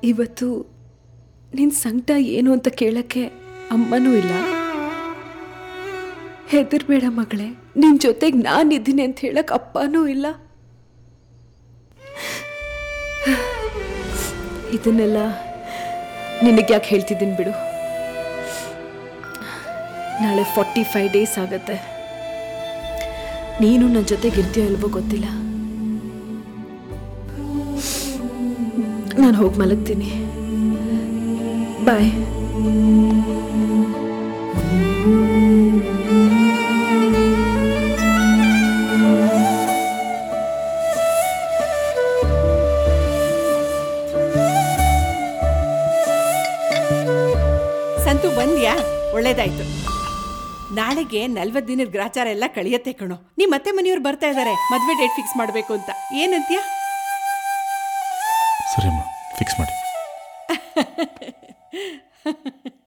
ಇವತ್ತು ನಿನ್ನ ಸಂಕಟ ಏನು ಅಂತ ಕೇಳಕ್ಕೆ ಅಮ್ಮನೂ ಇಲ್ಲ ಹೆದರ್ಬೇಡ ಮಗಳೇ ನಿನ್ನ ಜೊತೆಗೆ ನಾನಿದ್ದೀನಿ ಅಂತ ಹೇಳಕ್ ಅಪ್ಪನೂ ಇಲ್ಲ ಇದನ್ನೆಲ್ಲ ನಿನಗೆ ಯಾಕೆ ಹೇಳ್ತಿದ್ದೀನಿ ಬಿಡು ನಾಳೆ ಫಾರ್ಟಿ ಫೈವ್ ಡೇಸ್ ಆಗತ್ತೆ ನೀನು ನನ್ನ ಜೊತೆಗೆ ಇರ್ತೀಯೋ ಇಲ್ವೋ ಗೊತ್ತಿಲ್ಲ ನಾನು ಹೋಗಿ ಮಲಗ್ತೀನಿ ಬಾಯ್ ಸಂತು ಬಂದ್ಯಾ ಒಳ್ಳೇದಾಯ್ತು ನಾಳೆಗೆ ನಲ್ವತ್ತು ದಿನದ ಗ್ರಾಚಾರ ಎಲ್ಲ ಕಳಿಯತ್ತೆ ಕಣೋ ನಿಮ್ಮ ಮತ್ತೆ ಮನೆಯವ್ರು ಬರ್ತಾ ಇದ್ದಾರೆ ಮದ್ವೆ ಡೇಟ್ ಫಿಕ್ಸ್ ಮಾಡಬೇಕು ಅಂತ ಏನಂತ್ಯ ಸರಿ ಅಮ್ಮ ಫಿಕ್ಸ್ ಮಾಡಿ